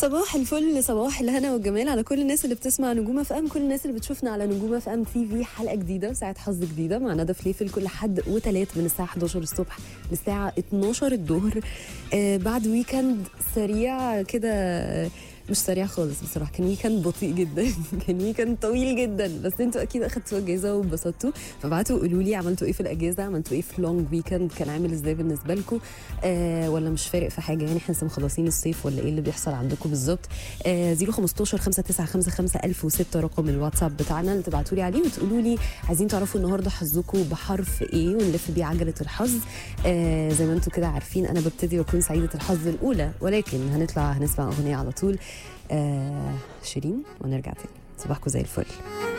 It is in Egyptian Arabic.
صباح الفل صباح الهنا والجمال على كل الناس اللي بتسمع نجوم اف ام كل الناس اللي بتشوفنا على نجوم اف ام تي في حلقه جديده ساعه حظ جديده مع ندى فليفل كل حد وثلاث من الساعه 11 الصبح للساعه 12 الظهر آه بعد ويكند سريع كده آه، مش سريع خالص بصراحه كان ويكند بطيء جدا كان ويكند طويل جدا بس انتوا اكيد اخدتوا اجازه وانبسطتوا فبعتوا قولوا لي عملتوا ايه في الاجازه عملتوا ايه في لونج ويكند كان عامل ازاي بالنسبه لكم آه ولا مش فارق في حاجه يعني احنا لسه مخلصين الصيف ولا ايه اللي بيحصل عندكم بالظبط آه 015 5955 1006 رقم الواتساب بتاعنا اللي تبعتوا لي عليه وتقولوا لي عايزين تعرفوا النهارده حظكم بحرف ايه ونلف بيه عجله الحظ آه زي ما انتم كده عارفين انا ببتدي واكون سعيده الحظ الاولى ولكن هنطلع هنسمع اغنيه على طول آه شيرين ونرجع تاني صباحكم زي الفل